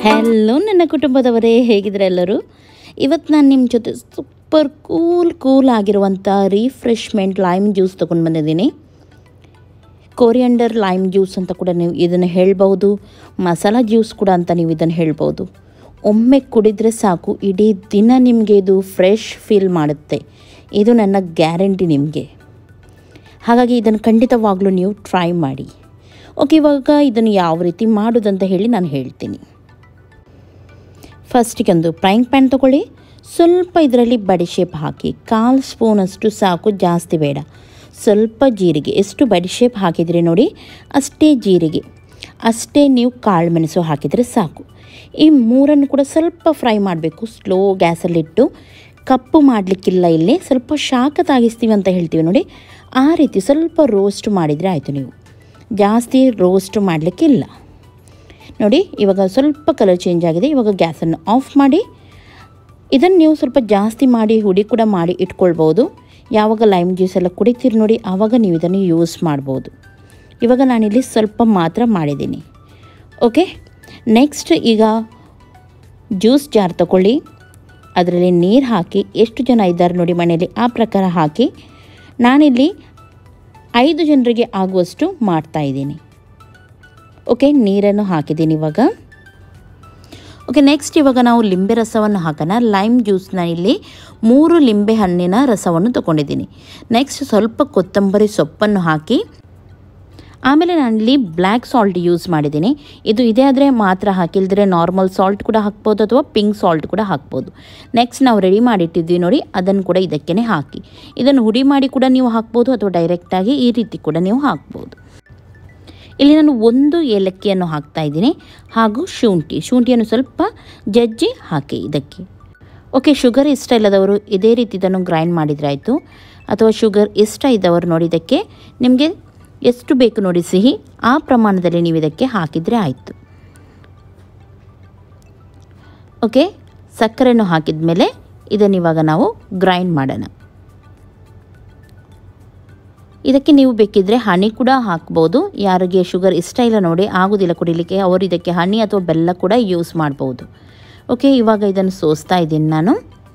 hello ನನ್ನ ಕುಟುಂಬದವರೇ ಹೇಗಿದ್ರೆ ಎಲ್ಲರೂ ಇವತ್ತು ನಾನು ನಿಮ್ಮ ಜೊತೆ ಸೂಪರ್ ಕೂಲ್ ಕೂಲ್ ಆಗಿರುವಂಥ ರಿಫ್ರೆಶ್ಮೆಂಟ್ ಲೈಮ್ ಜ್ಯೂಸ್ ತೊಗೊಂಡು ಬಂದಿದ್ದೀನಿ ಕೋರಿಯಂಡರ್ ಲೈಮ್ ಜ್ಯೂಸ್ ಅಂತ ಕೂಡ ನೀವು ಇದನ್ನು ಹೇಳ್ಬೋದು ಮಸಾಲ ಜ್ಯೂಸ್ ಕೂಡ ಅಂತ ನೀವು ಇದನ್ನು ಹೇಳ್ಬೋದು ಒಮ್ಮೆ ಕುಡಿದರೆ ಸಾಕು ಇಡೀ ದಿನ ನಿಮಗೆ ಇದು ಫ್ರೆಶ್ ಫೀಲ್ ಮಾಡುತ್ತೆ ಇದು ನನ್ನ ಗ್ಯಾರಂಟಿ ನಿಮಗೆ ಹಾಗಾಗಿ ಇದನ್ನು ಖಂಡಿತವಾಗ್ಲೂ ನೀವು ಟ್ರೈ ಮಾಡಿ ಓಕೆ ಇವಾಗ ಇದನ್ನು ಯಾವ ರೀತಿ ಮಾಡೋದಂತ ಹೇಳಿ ನಾನು ಹೇಳ್ತೀನಿ ಫಸ್ಟಿಗೆ ಒಂದು ಫ್ರೈಂಗ್ ಪ್ಯಾನ್ ತೊಗೊಳ್ಳಿ ಸ್ವಲ್ಪ ಇದರಲ್ಲಿ ಬಡಿಶೇಪ್ ಹಾಕಿ ಕಾಲು ಸ್ಪೂನಷ್ಟು ಸಾಕು ಜಾಸ್ತಿ ಬೇಡ ಸ್ವಲ್ಪ ಜೀರಿಗೆ ಎಷ್ಟು ಬಡಿಶೇಪ್ ಹಾಕಿದರೆ ನೋಡಿ ಅಷ್ಟೇ ಜೀರಿಗೆ ಅಷ್ಟೇ ನೀವು ಕಾಳು ಮೆಣಸು ಹಾಕಿದರೆ ಸಾಕು ಈ ಮೂರನ್ನು ಕೂಡ ಸ್ವಲ್ಪ ಫ್ರೈ ಮಾಡಬೇಕು ಸ್ಲೋ ಗ್ಯಾಸಲ್ಲಿಟ್ಟು ಕಪ್ಪು ಮಾಡಲಿಕ್ಕಿಲ್ಲ ಇಲ್ಲಿ ಸ್ವಲ್ಪ ಶಾಖ ತಾಗಿಸ್ತೀವಿ ಅಂತ ಹೇಳ್ತೀವಿ ನೋಡಿ ಆ ರೀತಿ ಸ್ವಲ್ಪ ರೋಸ್ಟ್ ಮಾಡಿದರೆ ಆಯಿತು ನೀವು ಜಾಸ್ತಿ ರೋಸ್ಟ್ ಮಾಡಲಿಕ್ಕಿಲ್ಲ ನೋಡಿ ಇವಾಗ ಸ್ವಲ್ಪ ಕಲರ್ ಚೇಂಜ್ ಆಗಿದೆ ಇವಾಗ ಗ್ಯಾಸನ್ನು ಆಫ್ ಮಾಡಿ ಇದನ್ನು ನೀವು ಸ್ವಲ್ಪ ಜಾಸ್ತಿ ಮಾಡಿ ಹುಡಿ ಕೂಡ ಮಾಡಿ ಇಟ್ಕೊಳ್ಬೋದು ಯಾವಾಗ ಲೈಮ್ ಜ್ಯೂಸ್ ಎಲ್ಲ ಕುಡಿತೀರಿ ನೋಡಿ ಆವಾಗ ನೀವು ಇದನ್ನು ಯೂಸ್ ಮಾಡ್ಬೋದು ಇವಾಗ ನಾನಿಲ್ಲಿ ಸ್ವಲ್ಪ ಮಾತ್ರ ಮಾಡಿದ್ದೀನಿ ಓಕೆ ನೆಕ್ಸ್ಟ್ ಈಗ ಜ್ಯೂಸ್ ಜಾರ್ ತಗೊಳ್ಳಿ ಅದರಲ್ಲಿ ನೀರು ಹಾಕಿ ಎಷ್ಟು ಜನ ಇದ್ದಾರೆ ನೋಡಿ ಮನೆಯಲ್ಲಿ ಆ ಪ್ರಕಾರ ಹಾಕಿ ನಾನಿಲ್ಲಿ ಐದು ಜನರಿಗೆ ಆಗುವಷ್ಟು ಮಾಡ್ತಾಯಿದ್ದೀನಿ ಓಕೆ ನೀರನ್ನು ಹಾಕಿದ್ದೀನಿ ಇವಾಗ ಓಕೆ ನೆಕ್ಸ್ಟ್ ಇವಾಗ ನಾವು ಲಿಂಬೆ ರಸವನ್ನು ಹಾಕೋಣ ಲೈಮ್ ಜ್ಯೂಸ್ನ ಇಲ್ಲಿ ಮೂರು ಲಿಂಬೆ ಹಣ್ಣಿನ ರಸವನ್ನು ತೊಗೊಂಡಿದ್ದೀನಿ ನೆಕ್ಸ್ಟ್ ಸ್ವಲ್ಪ ಕೊತ್ತಂಬರಿ ಸೊಪ್ಪನ್ನು ಹಾಕಿ ಆಮೇಲೆ ನಾನಿಲ್ಲಿ ಬ್ಲ್ಯಾಕ್ ಸಾಲ್ಟ್ ಯೂಸ್ ಮಾಡಿದ್ದೀನಿ ಇದು ಇದೇ ಆದರೆ ಮಾತ್ರ ಹಾಕಿಲ್ದ್ರೆ ನಾರ್ಮಲ್ ಸಾಲ್ಟ್ ಕೂಡ ಹಾಕ್ಬೋದು ಅಥವಾ ಪಿಂಕ್ ಸಾಲ್ಟ್ ಕೂಡ ಹಾಕ್ಬೋದು ನೆಕ್ಸ್ಟ್ ನಾವು ರೆಡಿ ಮಾಡಿಟ್ಟಿದ್ವಿ ನೋಡಿ ಅದನ್ನು ಕೂಡ ಇದಕ್ಕೇ ಹಾಕಿ ಇದನ್ನು ಹುಡಿ ಮಾಡಿ ಕೂಡ ನೀವು ಹಾಕ್ಬೋದು ಅಥವಾ ಡೈರೆಕ್ಟಾಗಿ ಈ ರೀತಿ ಕೂಡ ನೀವು ಹಾಕ್ಬೋದು ಇಲ್ಲಿ ನಾನು ಒಂದು ಏಲಕ್ಕಿಯನ್ನು ಹಾಕ್ತಾ ಇದ್ದೀನಿ ಹಾಗೂ ಶುಂಠಿ ಶುಂಠಿಯನ್ನು ಸ್ವಲ್ಪ ಜಜ್ಜಿ ಹಾಕಿ ಇದಕ್ಕೆ ಓಕೆ ಶುಗರ್ ಇಷ್ಟ ಇಲ್ಲದವರು ಇದೇ ರೀತಿ ಇದನ್ನು ಗ್ರೈಂಡ್ ಮಾಡಿದರೆ ಆಯಿತು ಅಥವಾ ಶುಗರ್ ಇಷ್ಟ ಇದ್ದವರು ನೋಡಿ ಇದಕ್ಕೆ ನಿಮಗೆ ಎಷ್ಟು ಬೇಕು ನೋಡಿ ಸಿಹಿ ಆ ಪ್ರಮಾಣದಲ್ಲಿ ನೀವು ಇದಕ್ಕೆ ಹಾಕಿದರೆ ಆಯಿತು ಓಕೆ ಸಕ್ಕರೆಯನ್ನು ಹಾಕಿದ ಮೇಲೆ ಇದನ್ನು ಇವಾಗ ನಾವು ಗ್ರೈಂಡ್ ಮಾಡೋಣ ಇದಕ್ಕೆ ನೀವು ಬೇಕಿದ್ದರೆ ಹನಿ ಕೂಡ ಹಾಕ್ಬೋದು ಯಾರಿಗೆ ಶುಗರ್ ಇಷ್ಟ ಇಲ್ಲ ನೋಡಿ ಆಗೋದಿಲ್ಲ ಕುಡಿಲಿಕ್ಕೆ ಅವರು ಇದಕ್ಕೆ ಹನಿ ಅಥವಾ ಬೆಲ್ಲ ಕೂಡ ಯೂಸ್ ಮಾಡ್ಬೋದು ಓಕೆ ಇವಾಗ ಇದನ್ನು ಸೋಸ್ತಾ ಇದ್ದೀನಿ ನಾನು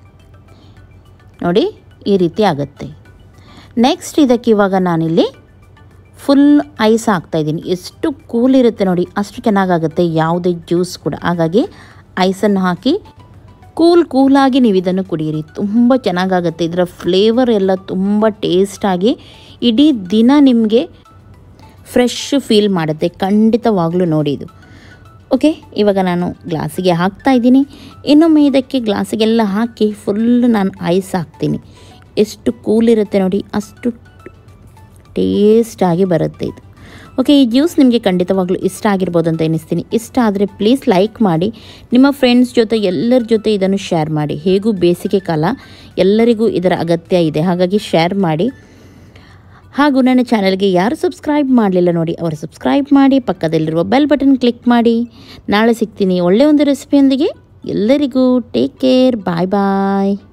ನೋಡಿ ಈ ರೀತಿ ಆಗುತ್ತೆ ನೆಕ್ಸ್ಟ್ ಇದಕ್ಕೆ ಇವಾಗ ನಾನಿಲ್ಲಿ ಫುಲ್ ಐಸ್ ಹಾಕ್ತಾಯಿದ್ದೀನಿ ಎಷ್ಟು ಕೂಲ್ ಇರುತ್ತೆ ನೋಡಿ ಅಷ್ಟು ಚೆನ್ನಾಗಾಗುತ್ತೆ ಯಾವುದೇ ಜ್ಯೂಸ್ ಕೂಡ ಹಾಗಾಗಿ ಐಸನ್ನು ಹಾಕಿ ಕೂಲ್ ಕೂಲಾಗಿ ನೀವು ಇದನ್ನು ಕುಡಿಯಿರಿ ತುಂಬ ಚೆನ್ನಾಗಾಗುತ್ತೆ ಇದರ ಫ್ಲೇವರ್ ಎಲ್ಲ ತುಂಬ ಟೇಸ್ಟಾಗಿ ಇಡೀ ದಿನ ನಿಮಗೆ ಫ್ರೆಶ್ ಫೀಲ್ ಮಾಡುತ್ತೆ ಖಂಡಿತವಾಗ್ಲೂ ನೋಡಿ ಇದು ಓಕೆ ಇವಾಗ ನಾನು ಗ್ಲಾಸಿಗೆ ಹಾಕ್ತಾ ಇದ್ದೀನಿ ಇನ್ನೊಮ್ಮೆ ಇದಕ್ಕೆ ಗ್ಲಾಸಿಗೆಲ್ಲ ಹಾಕಿ ಫುಲ್ ನಾನು ಐಸ್ ಹಾಕ್ತೀನಿ ಎಷ್ಟು ಕೂಲ್ ಇರುತ್ತೆ ನೋಡಿ ಅಷ್ಟು ಟೇಸ್ಟಾಗಿ ಬರುತ್ತೆ ಇದು ಓಕೆ ಈ ಜ್ಯೂಸ್ ನಿಮಗೆ ಖಂಡಿತವಾಗ್ಲೂ ಇಷ್ಟ ಆಗಿರ್ಬೋದು ಅಂತ ಎನಿಸ್ತೀನಿ ಇಷ್ಟ ಆದರೆ ಪ್ಲೀಸ್ ಲೈಕ್ ಮಾಡಿ ನಿಮ್ಮ ಫ್ರೆಂಡ್ಸ್ ಜೊತೆ ಎಲ್ಲರ ಜೊತೆ ಇದನ್ನು ಶೇರ್ ಮಾಡಿ ಹೇಗೂ ಬೇಸಿಗೆ ಕಾಲ ಎಲ್ಲರಿಗೂ ಇದರ ಅಗತ್ಯ ಇದೆ ಹಾಗಾಗಿ ಶೇರ್ ಮಾಡಿ ಹಾಗೂ ನನ್ನ ಚಾನಲ್ಗೆ ಯಾರು ಸಬ್ಸ್ಕ್ರೈಬ್ ಮಾಡಲಿಲ್ಲ ನೋಡಿ ಅವರು ಸಬ್ಸ್ಕ್ರೈಬ್ ಮಾಡಿ ಪಕ್ಕದಲ್ಲಿರುವ ಬೆಲ್ ಬಟನ್ ಕ್ಲಿಕ್ ಮಾಡಿ ನಾಳೆ ಸಿಗ್ತೀನಿ ಒಳ್ಳೆಯ ಒಂದು ರೆಸಿಪಿಯೊಂದಿಗೆ ಎಲ್ಲರಿಗೂ ಟೇಕ್ ಕೇರ್ ಬಾಯ್ ಬಾಯ್